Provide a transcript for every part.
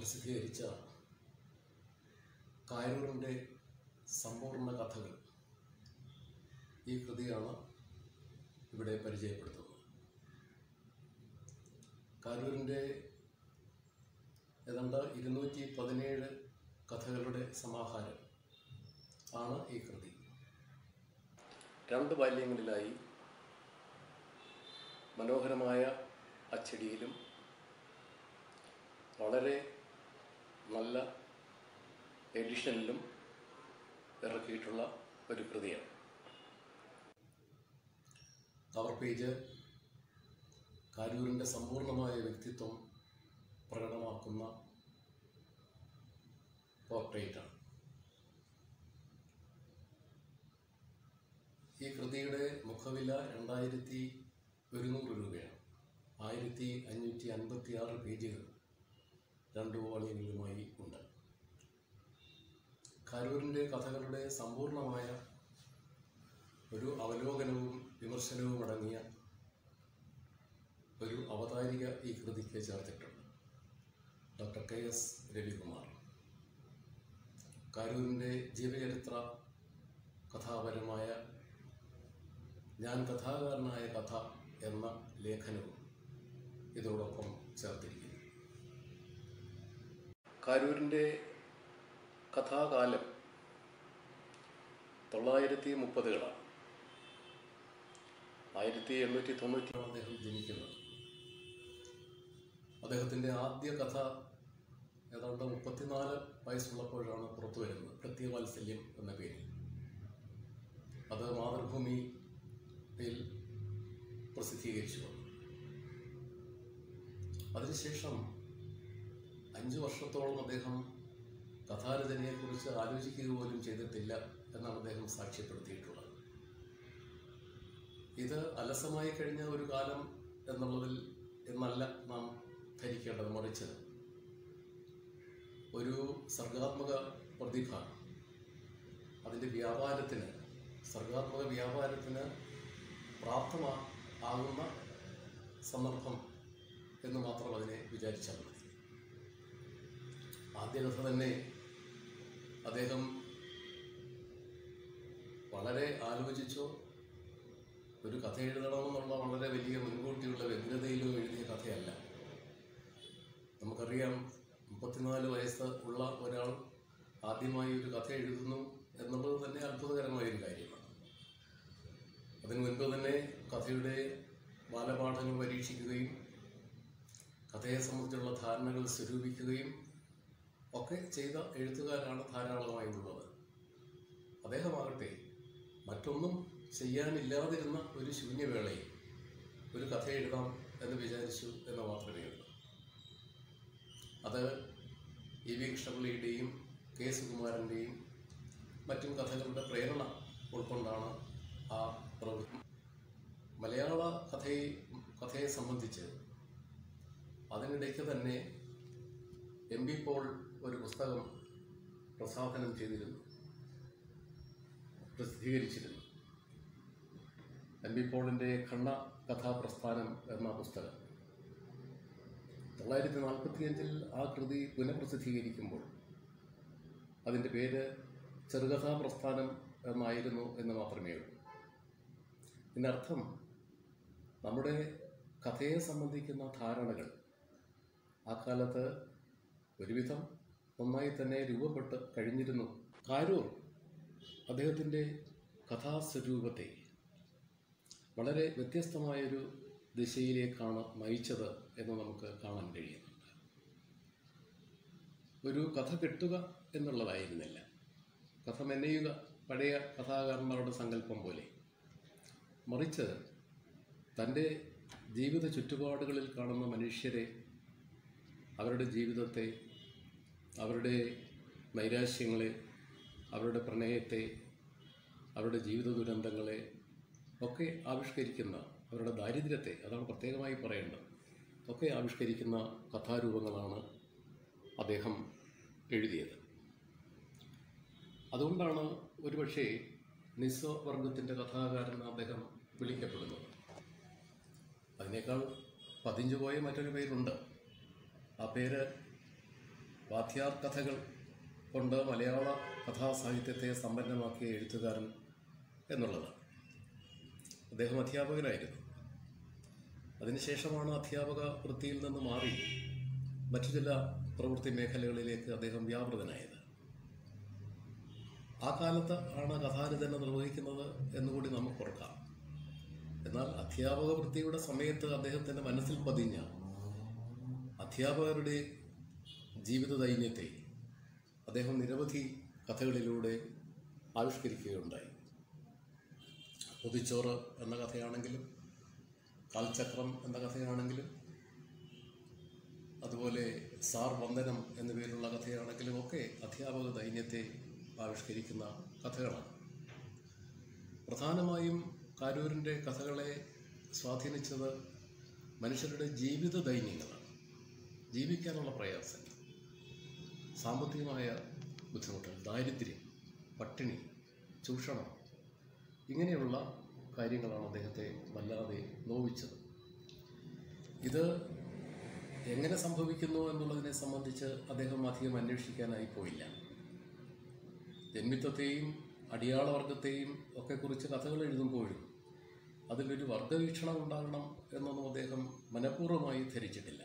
പ്രസിദ്ധീകരിച്ച കാരൂരിൻ്റെ സമ്പൂർണ്ണ കഥകൾ ഈ കൃതിയാണ് ഇവിടെ പരിചയപ്പെടുത്തുന്നത് കാരൂരിൻ്റെ ഏതാണ്ട് ഇരുന്നൂറ്റി പതിനേഴ് കഥകളുടെ സമാഹാരം ആണ് ഈ കൃതി രണ്ട് ബാല്യങ്ങളിലായി മനോഹരമായ അച്ചടിയിലും വളരെ നല്ല എഡിഷനിലും ഇറക്കിയിട്ടുള്ള ഒരു കൃതിയാണ് കവർ പേജ് കാരൂരിൻ്റെ സമ്പൂർണ്ണമായ വ്യക്തിത്വം പ്രകടമാക്കുന്ന പോർട്രേറ്റാണ് ഈ കൃതിയുടെ മുഖവില രണ്ടായിരത്തി ഒരുന്നൂറ് രൂപയാണ് ആയിരത്തി അഞ്ഞൂറ്റി അൻപത്തി ആറ് പേജുകൾ രണ്ട് വോളിയങ്ങളിലുമായി ഉണ്ട് കാരൂരിൻ്റെ കഥകളുടെ സമ്പൂർണമായ ഒരു അവലോകനവും വിമർശനവും അടങ്ങിയ ഒരു അവതാരിക ഈ കൃതിക്ക് ചേർത്തിട്ടുണ്ട് ഡോക്ടർ കെ എസ് രവികുമാർ കാരൂരിൻ്റെ ജീവചരിത്ര കഥാപരമായ ഞാൻ കഥാകാരനായ കഥ എന്ന ലേഖനവും ഇതോടൊപ്പം ചേർത്തിരിക്കുന്നു കാരൂരിൻ്റെ കഥാകാലം തൊള്ളായിരത്തി മുപ്പതുകളാണ് ആയിരത്തി എണ്ണൂറ്റി തൊണ്ണൂറ്റിയാണ് അദ്ദേഹം ജനിക്കുന്നത് അദ്ദേഹത്തിൻ്റെ ആദ്യ കഥ ഏതാണ്ട് മുപ്പത്തിനാല് വയസ്സുള്ളപ്പോഴാണ് പുറത്തു വരുന്നത് പ്രത്യവാത്സല്യം എന്ന പേരിൽ അത് മാതൃഭൂമിയിൽ പ്രസിദ്ധീകരിച്ചു വന്നു അതിനുശേഷം അഞ്ചു വർഷത്തോളം അദ്ദേഹം കഥാരചനയെക്കുറിച്ച് ആലോചിക്കുക പോലും ചെയ്തിട്ടില്ല എന്നാണ് അദ്ദേഹം സാക്ഷ്യപ്പെടുത്തിയിട്ടുള്ളത് ഇത് അലസമായി കഴിഞ്ഞ ഒരു കാലം എന്നുള്ളതിൽ എന്നല്ല നാം ധരിക്കേണ്ടത് മറിച്ച് ഒരു സർഗാത്മക പ്രതിഭ അതിൻ്റെ വ്യാപാരത്തിന് സർഗാത്മക വ്യാപാരത്തിന് പ്രാപ്തമാ ആകുന്ന സന്ദർഭം എന്ന് മാത്രം അതിനെ വിചാരിച്ചാൽ മതി ആദ്യ കഥ തന്നെ അദ്ദേഹം വളരെ ആലോചിച്ചോ ഒരു കഥ എഴുതണമെന്നുള്ള വളരെ വലിയ മുൻകൂട്ടിയുള്ള വ്യഗ്രതയിലോ എഴുതിയ കഥയല്ല നമുക്കറിയാം മുപ്പത്തിനാല് വയസ്സ് ഉള്ള ഒരാൾ ആദ്യമായി ഒരു കഥ എഴുതുന്നു എന്നുള്ളത് തന്നെ അത്ഭുതകരമായ ഒരു കാര്യമാണ് അതിനു മുൻപ് തന്നെ കഥയുടെ ബാലപാഠങ്ങൾ പരീക്ഷിക്കുകയും കഥയെ സംബന്ധിച്ചുള്ള ധാരണകൾ സ്വരൂപിക്കുകയും ഒക്കെ ചെയ്ത എഴുത്തുകാരാണ് ധാരാളമായി ഉള്ളത് അദ്ദേഹമാകട്ടെ മറ്റൊന്നും ചെയ്യാനില്ലാതിരുന്ന ഒരു ശൂന്യവേളയിൽ ഒരു കഥ എഴുതാം എന്ന് വിചാരിച്ചു എന്ന് മാത്രമേ ഉള്ളൂ അത് ഇ വി കൃഷ്ണപിള്ളിയുടെയും കെ സുകുമാരൻ്റെയും മറ്റും കഥകളുടെ പ്രേരണ ഉൾക്കൊണ്ടാണ് ആ പ്രവൃത്തി മലയാള കഥയെ കഥയെ സംബന്ധിച്ച് അതിനിടയ്ക്ക് തന്നെ എം ബി പോൾ ഒരു പുസ്തകം പ്രസാധനം ചെയ്തിരുന്നു പ്രസിദ്ധീകരിച്ചിരുന്നു എം ബി പോളിൻ്റെ ഖണ്ണ കഥാപ്രസ്ഥാനം എന്ന പുസ്തകം തൊള്ളായിരത്തി നാൽപ്പത്തിയഞ്ചിൽ ആ കൃതി പുനഃപ്രസിദ്ധീകരിക്കുമ്പോൾ അതിൻ്റെ പേര് ചെറുകഥാപ്രസ്ഥാനം എന്നായിരുന്നു എന്ന് മാത്രമേ ഉള്ളൂ ഇതിനർത്ഥം നമ്മുടെ കഥയെ സംബന്ധിക്കുന്ന ധാരണകൾ ആ കാലത്ത് ഒരുവിധം നന്നായി തന്നെ രൂപപ്പെട്ട് കഴിഞ്ഞിരുന്നു കാരൂർ അദ്ദേഹത്തിൻ്റെ കഥാസ്വരൂപത്തെ വളരെ വ്യത്യസ്തമായൊരു ദിശയിലേക്കാണ് നയിച്ചത് എന്ന് നമുക്ക് കാണാൻ കഴിയുന്നുണ്ട് ഒരു കഥ കെട്ടുക എന്നുള്ളതായിരുന്നില്ല കഥ മെനയുക പഴയ കഥാകാരന്മാരുടെ സങ്കല്പം പോലെ മറിച്ച് തൻ്റെ ജീവിത ചുറ്റുപാടുകളിൽ കാണുന്ന മനുഷ്യരെ അവരുടെ ജീവിതത്തെ അവരുടെ നൈരാശ്യങ്ങളെ അവരുടെ പ്രണയത്തെ അവരുടെ ജീവിത ദുരന്തങ്ങളെ ഒക്കെ ആവിഷ്കരിക്കുന്ന അവരുടെ ദാരിദ്ര്യത്തെ അതാണ് പ്രത്യേകമായി പറയേണ്ടത് ഒക്കെ ആവിഷ്കരിക്കുന്ന കഥാരൂപങ്ങളാണ് അദ്ദേഹം എഴുതിയത് അതുകൊണ്ടാണ് ഒരുപക്ഷെ നിസ്വവർഗത്തിൻ്റെ കഥാകാരൻ എന്ന് അദ്ദേഹം വിളിക്കപ്പെടുന്നത് അതിനേക്കാൾ പതിഞ്ഞു പോയ മറ്റൊരു പേരുണ്ട് ആ പേര് വാദ്യാർ കഥകൾ കൊണ്ട് മലയാള കഥാസാഹിത്യത്തെ സമ്പന്നമാക്കിയ എഴുത്തുകാരൻ എന്നുള്ളതാണ് അദ്ദേഹം അധ്യാപകനായിരുന്നു അതിനുശേഷമാണ് അധ്യാപക വൃത്തിയിൽ നിന്ന് മാറി മറ്റു ചില പ്രവൃത്തി മേഖലകളിലേക്ക് അദ്ദേഹം വ്യാപൃതനായത് ആ കാലത്ത് ആണ് കഥാരചന നിർവഹിക്കുന്നത് എന്നുകൂടി നമുക്ക് ഓർക്കാം എന്നാൽ അധ്യാപക വൃത്തിയുടെ സമയത്ത് അദ്ദേഹത്തിൻ്റെ മനസ്സിൽ പതിഞ്ഞ അധ്യാപകരുടെ ജീവിത ദൈന്യത്തെ അദ്ദേഹം നിരവധി കഥകളിലൂടെ ആവിഷ്കരിക്കുകയുണ്ടായി പൊതിച്ചോറ് എന്ന കഥയാണെങ്കിലും കാൽചക്രം എന്ന കഥയാണെങ്കിലും അതുപോലെ സാർ വന്ദനം എന്ന പേരുള്ള കഥയാണെങ്കിലും ഒക്കെ അധ്യാപക ദൈന്യത്തെ ആവിഷ്കരിക്കുന്ന കഥകളാണ് പ്രധാനമായും കാരൂരിൻ്റെ കഥകളെ സ്വാധീനിച്ചത് മനുഷ്യരുടെ ജീവിത ദൈന്യങ്ങളാണ് ജീവിക്കാനുള്ള പ്രയാസങ്ങൾ സാമ്പത്തികമായ ബുദ്ധിമുട്ടുകൾ ദാരിദ്ര്യം പട്ടിണി ചൂഷണം ഇങ്ങനെയുള്ള കാര്യങ്ങളാണ് അദ്ദേഹത്തെ വല്ലാതെ നോവിച്ചത് ഇത് എങ്ങനെ സംഭവിക്കുന്നു എന്നുള്ളതിനെ സംബന്ധിച്ച് അദ്ദേഹം അധികം അന്വേഷിക്കാനായി പോയില്ല ജന്മിത്വത്തെയും അടിയാളവർഗത്തെയും ഒക്കെ കുറിച്ച് കഥകൾ എഴുതുമ്പോഴും അതിലൊരു വർഗവീക്ഷണം ഉണ്ടാകണം എന്നൊന്നും അദ്ദേഹം മനഃപൂർവ്വമായി ധരിച്ചിട്ടില്ല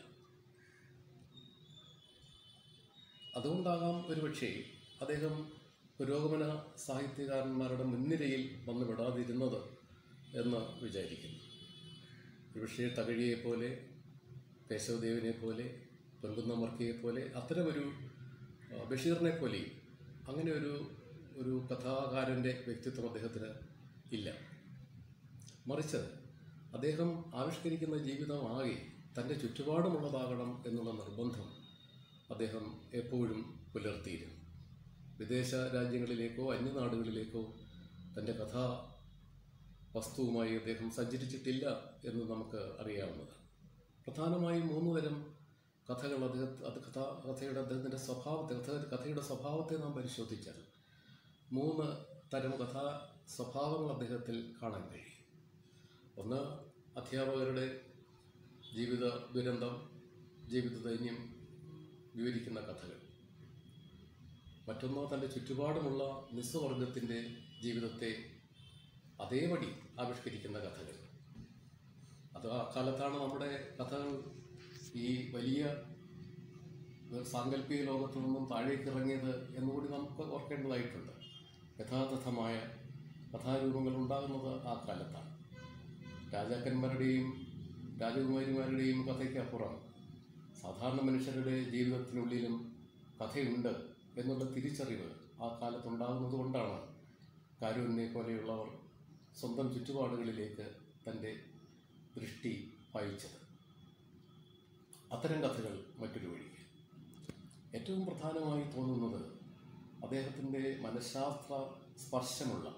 അതുകൊണ്ടാകാം ഒരുപക്ഷേ അദ്ദേഹം പുരോഗമന സാഹിത്യകാരന്മാരുടെ മുൻനിരയിൽ വന്ന് വിടാതിരുന്നത് എന്ന് വിചാരിക്കുന്നു ഒരുപക്ഷേ തകഴിയെപ്പോലെ കേശവദേവിനെ പോലെ പൊൻകുന്നമർക്കിയെ പോലെ അത്തരമൊരു ആ, ബഷീറിനെ പോലെയും അങ്ങനെ ഒരു ഒരു കഥാകാരൻ്റെ വ്യക്തിത്വം അദ്ദേഹത്തിന് ഇല്ല മറിച്ച് അദ്ദേഹം ആവിഷ്കരിക്കുന്ന ജീവിതമാകെ തൻ്റെ ചുറ്റുപാടുമുള്ളതാകണം എന്നുള്ള നിർബന്ധം അദ്ദേഹം എപ്പോഴും പുലർത്തിയിരുന്നു വിദേശ രാജ്യങ്ങളിലേക്കോ അന്യനാടുകളിലേക്കോ തൻ്റെ കഥാ വസ്തുവുമായി അദ്ദേഹം സഞ്ചരിച്ചിട്ടില്ല എന്ന് നമുക്ക് അറിയാവുന്നതാണ് പ്രധാനമായും മൂന്ന് തരം കഥകൾ അദ്ദേഹം അത് കഥ കഥയുടെ അദ്ദേഹത്തിൻ്റെ സ്വഭാവത്തെ കഥ കഥയുടെ സ്വഭാവത്തെ നാം പരിശോധിച്ചാൽ മൂന്ന് തരം കഥാ സ്വഭാവങ്ങൾ അദ്ദേഹത്തിൽ കാണാൻ കഴിയും ഒന്ന് അധ്യാപകരുടെ ജീവിത ദുരന്തം ജീവിത ദൈന്യം വിവരിക്കുന്ന കഥകൾ മറ്റൊന്ന് തൻ്റെ ചുറ്റുപാടുമുള്ള നിസ്വവർഗത്തിൻ്റെ ജീവിതത്തെ അതേപടി ആവിഷ്കരിക്കുന്ന കഥകൾ അത് ആ കാലത്താണ് നമ്മുടെ കഥകൾ ഈ വലിയ സാങ്കല്പിക ലോകത്തു നിന്നും താഴേക്ക് ഇറങ്ങിയത് എന്നുകൂടി നമുക്ക് ഓർക്കേണ്ടതായിട്ടുണ്ട് യഥാർത്ഥമായ കഥാരൂപങ്ങൾ ഉണ്ടാകുന്നത് ആ കാലത്താണ് രാജാക്കന്മാരുടെയും രാജകുമാരിമാരുടെയും കഥയ്ക്കപ്പുറം സാധാരണ മനുഷ്യരുടെ ജീവിതത്തിനുള്ളിലും കഥയുണ്ട് എന്നുള്ള തിരിച്ചറിവ് ആ കാലത്തുണ്ടാകുന്നത് കൊണ്ടാണ് കാരൂരിനെ പോലെയുള്ളവർ സ്വന്തം ചുറ്റുപാടുകളിലേക്ക് തൻ്റെ ദൃഷ്ടി പായിച്ചത് അത്തരം കഥകൾ മറ്റൊരു വഴി ഏറ്റവും പ്രധാനമായി തോന്നുന്നത് അദ്ദേഹത്തിൻ്റെ മനഃശാസ്ത്ര സ്പർശമുള്ള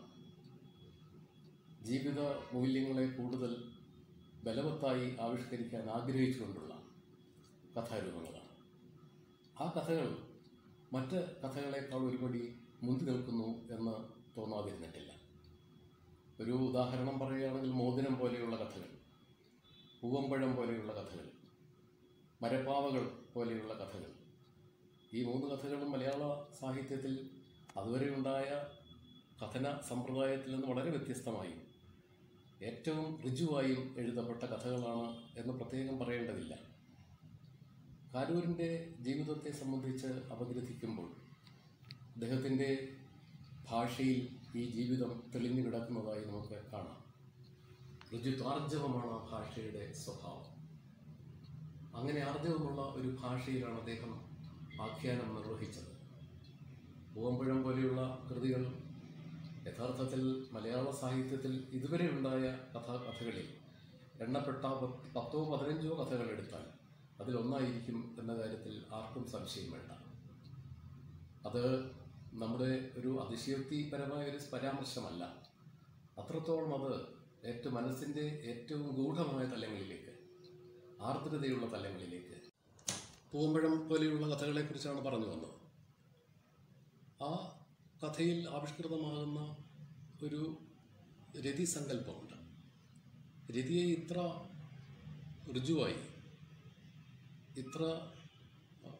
ജീവിത മൂല്യങ്ങളെ കൂടുതൽ ബലവത്തായി ആവിഷ്കരിക്കാൻ ആഗ്രഹിച്ചുകൊണ്ടുള്ള കഥാരൂപങ്ങളാണ് ആ കഥകൾ മറ്റ് കഥകളെക്കാൾ ഒരുപടി മുന്തി നിൽക്കുന്നു എന്ന് തോന്നാതിരുന്നിട്ടില്ല ഒരു ഉദാഹരണം പറയുകയാണെങ്കിൽ മോതിരം പോലെയുള്ള കഥകൾ പൂവമ്പഴം പോലെയുള്ള കഥകൾ മരപ്പാവകൾ പോലെയുള്ള കഥകൾ ഈ മൂന്ന് കഥകളും മലയാള സാഹിത്യത്തിൽ അതുവരെ ഉണ്ടായ കഥന സമ്പ്രദായത്തിൽ നിന്ന് വളരെ വ്യത്യസ്തമായും ഏറ്റവും ഋജുവായും എഴുതപ്പെട്ട കഥകളാണ് എന്ന് പ്രത്യേകം പറയേണ്ടതില്ല കാരൂരിൻ്റെ ജീവിതത്തെ സംബന്ധിച്ച് അപഗ്രഥിക്കുമ്പോൾ അദ്ദേഹത്തിൻ്റെ ഭാഷയിൽ ഈ ജീവിതം തെളിഞ്ഞു കിടക്കുന്നതായി നമുക്ക് കാണാം ഋജുതാർജവമാണ് ആ ഭാഷയുടെ സ്വഭാവം അങ്ങനെ ആർജവമുള്ള ഒരു ഭാഷയിലാണ് അദ്ദേഹം ആഖ്യാനം നിർവഹിച്ചത് പൂവമ്പഴം പോലെയുള്ള കൃതികൾ യഥാർത്ഥത്തിൽ മലയാള സാഹിത്യത്തിൽ ഇതുവരെ ഉണ്ടായ കഥാ കഥകളിൽ എണ്ണപ്പെട്ട പ- പത്തോ പതിനഞ്ചോ കഥകൾ എടുത്താൽ അതിലൊന്നായിരിക്കും എന്ന കാര്യത്തിൽ ആർക്കും സംശയം വേണ്ട അത് നമ്മുടെ ഒരു അതിശയോക്തിപരമായ ഒരു പരാമർശമല്ല അത്രത്തോളം അത് ഏറ്റവും മനസ്സിൻ്റെ ഏറ്റവും ഗൂഢമായ തലങ്ങളിലേക്ക് ആർദ്രതയുള്ള തലങ്ങളിലേക്ക് പൂമ്പഴം പോലെയുള്ള കഥകളെക്കുറിച്ചാണ് പറഞ്ഞു വന്നത് ആ കഥയിൽ ആവിഷ്കൃതമാകുന്ന ഒരു രതിസങ്കല്പമുണ്ട് രതിയെ ഇത്ര ഋജുവായി ഇത്ര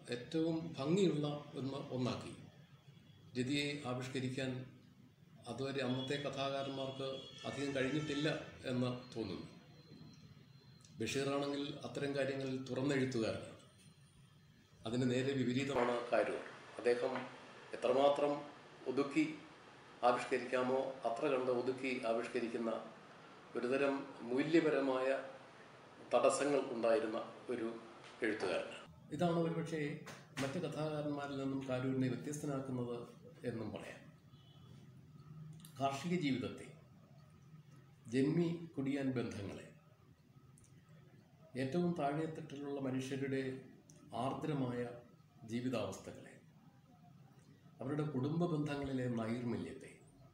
ഏറ്റവും ഭംഗിയുള്ള ഒന്ന് ഒന്നാക്കി രതിയെ ആവിഷ്കരിക്കാൻ അതുവരെ അന്നത്തെ കഥാകാരന്മാർക്ക് അധികം കഴിഞ്ഞിട്ടില്ല എന്ന് തോന്നുന്നു ബഷീറാണെങ്കിൽ അത്തരം കാര്യങ്ങളിൽ തുറന്നെഴുത്തുകാരനാണ് അതിന് നേരെ വിപരീതമാണ് കാരൂർ അദ്ദേഹം എത്രമാത്രം ഒതുക്കി ആവിഷ്കരിക്കാമോ അത്ര കണ്ട് ഒതുക്കി ആവിഷ്കരിക്കുന്ന ഒരുതരം മൂല്യപരമായ തടസ്സങ്ങൾ ഉണ്ടായിരുന്ന ഒരു എഴുത്തുകാരനാണ് ഇതാണ് ഒരുപക്ഷെ മറ്റ് കഥാകാരന്മാരിൽ നിന്നും കാരൂരിനെ വ്യത്യസ്തനാക്കുന്നത് എന്നും പറയാം കാർഷിക ജീവിതത്തെ ജന്മി കുടിയാൻ ബന്ധങ്ങളെ ഏറ്റവും താഴെത്തട്ടിലുള്ള മനുഷ്യരുടെ ആർദ്രമായ ജീവിതാവസ്ഥകളെ അവരുടെ കുടുംബ ബന്ധങ്ങളിലെ നൈർമല്യത്തെ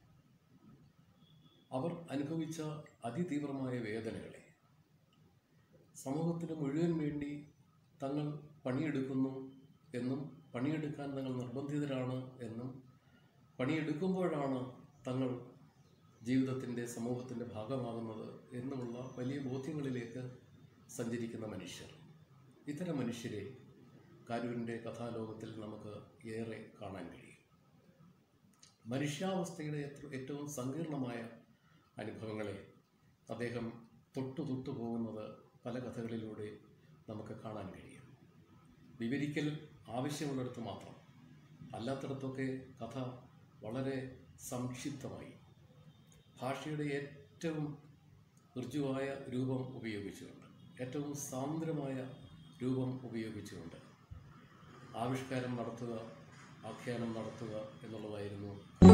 അവർ അനുഭവിച്ച അതിതീവ്രമായ വേദനകളെ സമൂഹത്തിന് മുഴുവൻ വേണ്ടി തങ്ങൾ പണിയെടുക്കുന്നു എന്നും പണിയെടുക്കാൻ തങ്ങൾ നിർബന്ധിതരാണ് എന്നും പണിയെടുക്കുമ്പോഴാണ് തങ്ങൾ ജീവിതത്തിൻ്റെ സമൂഹത്തിൻ്റെ ഭാഗമാകുന്നത് എന്നുമുള്ള വലിയ ബോധ്യങ്ങളിലേക്ക് സഞ്ചരിക്കുന്ന മനുഷ്യർ ഇത്തരം മനുഷ്യരെ കാരൂരിൻ്റെ കഥാലോകത്തിൽ നമുക്ക് ഏറെ കാണാൻ കഴിയും മനുഷ്യാവസ്ഥയുടെ എത്ര- ഏറ്റവും സങ്കീർണമായ അനുഭവങ്ങളെ അദ്ദേഹം തൊട്ടു തൊട്ടു പോകുന്നത് പല കഥകളിലൂടെ നമുക്ക് കാണാൻ കഴിയും വിവരിക്കൽ ആവശ്യമുള്ളിടത്ത് മാത്രം അല്ലാത്തിടത്തൊക്കെ കഥ വളരെ സംക്ഷിപ്തമായി ഭാഷയുടെ ഏറ്റവും ഋജുവായ രൂപം ഉപയോഗിച്ചുകൊണ്ട് ഏറ്റവും സാന്ദ്രമായ രൂപം ഉപയോഗിച്ചുകൊണ്ട് ആവിഷ്കാരം നടത്തുക ആഖ്യാനം നടത്തുക എന്നുള്ളതായിരുന്നു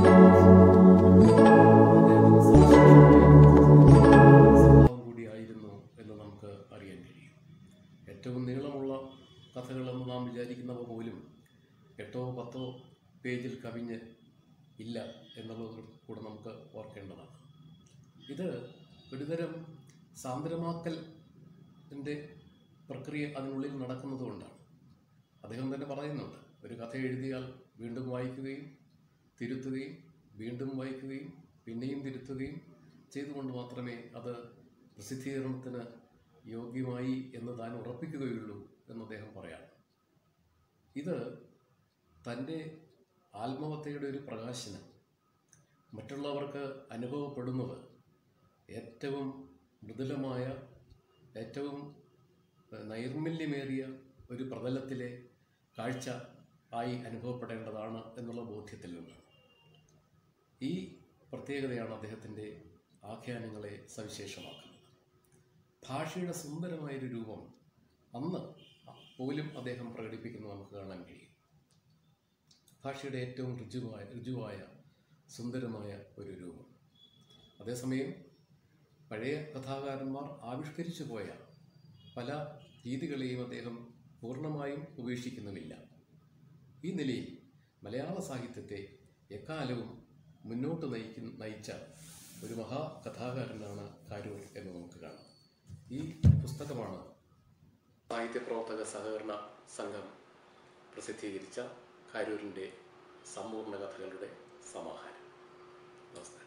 സ്വഭാവം കൂടിയായിരുന്നു എന്ന് നമുക്ക് അറിയാൻ കഴിയും ഏറ്റവും നീളമുള്ള കഥകളെന്ന് നാം വിചാരിക്കുന്നവ പോലും എട്ടോ പത്തോ പേജിൽ കവിഞ്ഞ് ഇല്ല എന്നുള്ളത് കൂടെ നമുക്ക് ഓർക്കേണ്ടതാണ് ഇത് ഒരുതരം സാന്ദ്രമാക്കലിൻ്റെ പ്രക്രിയ അതിനുള്ളിൽ നടക്കുന്നതുകൊണ്ടാണ് അദ്ദേഹം തന്നെ പറയുന്നുണ്ട് ഒരു കഥ എഴുതിയാൽ വീണ്ടും വായിക്കുകയും തിരുത്തുകയും വീണ്ടും വായിക്കുകയും പിന്നെയും തിരുത്തുകയും ചെയ്തുകൊണ്ട് മാത്രമേ അത് പ്രസിദ്ധീകരണത്തിന് യോഗ്യമായി എന്ന് താൻ ഉറപ്പിക്കുകയുള്ളൂ എന്ന് അദ്ദേഹം പറയാം ഇത് തൻ്റെ ആത്മവത്തയുടെ ഒരു പ്രകാശനം മറ്റുള്ളവർക്ക് അനുഭവപ്പെടുന്നത് ഏറ്റവും മൃദുലമായ ഏറ്റവും ഏഹ്, നൈർമല്യമേറിയ ഒരു പ്രതലത്തിലെ കാഴ്ച ആയി അനുഭവപ്പെടേണ്ടതാണ് എന്നുള്ള ബോധ്യത്തിൽ നിന്നാണ് ഈ പ്രത്യേകതയാണ് അദ്ദേഹത്തിൻ്റെ ആഖ്യാനങ്ങളെ സവിശേഷമാക്കുന്നത് ഭാഷയുടെ സുന്ദരമായൊരു രൂപം അന്ന് പോലും അദ്ദേഹം പ്രകടിപ്പിക്കുന്നത് നമുക്ക് കാണാൻ കഴിയും ഭാഷയുടെ ഏറ്റവും ഋജുവായ ഋജുവായ സുന്ദരമായ ഒരു രൂപം അതേസമയം പഴയ കഥാകാരന്മാർ ആവിഷ്കരിച്ചു പോയ പല രീതികളെയും അദ്ദേഹം പൂർണ്ണമായും ഉപേക്ഷിക്കുന്നുമില്ല ഈ നിലയിൽ മലയാള സാഹിത്യത്തെ എക്കാലവും മുന്നോട്ട് നയിക്കുന്ന നയിച്ച ഒരു മഹാകഥാകാരനാണ് കാരൂർ എന്ന് നമുക്ക് കാണാം ഈ പുസ്തകമാണ് സാഹിത്യപ്രവർത്തക സഹകരണ സംഘം പ്രസിദ്ധീകരിച്ച കാരൂരിൻ്റെ സമ്പൂർണ്ണ കഥകളുടെ സമാഹാരം നമസ്കാരം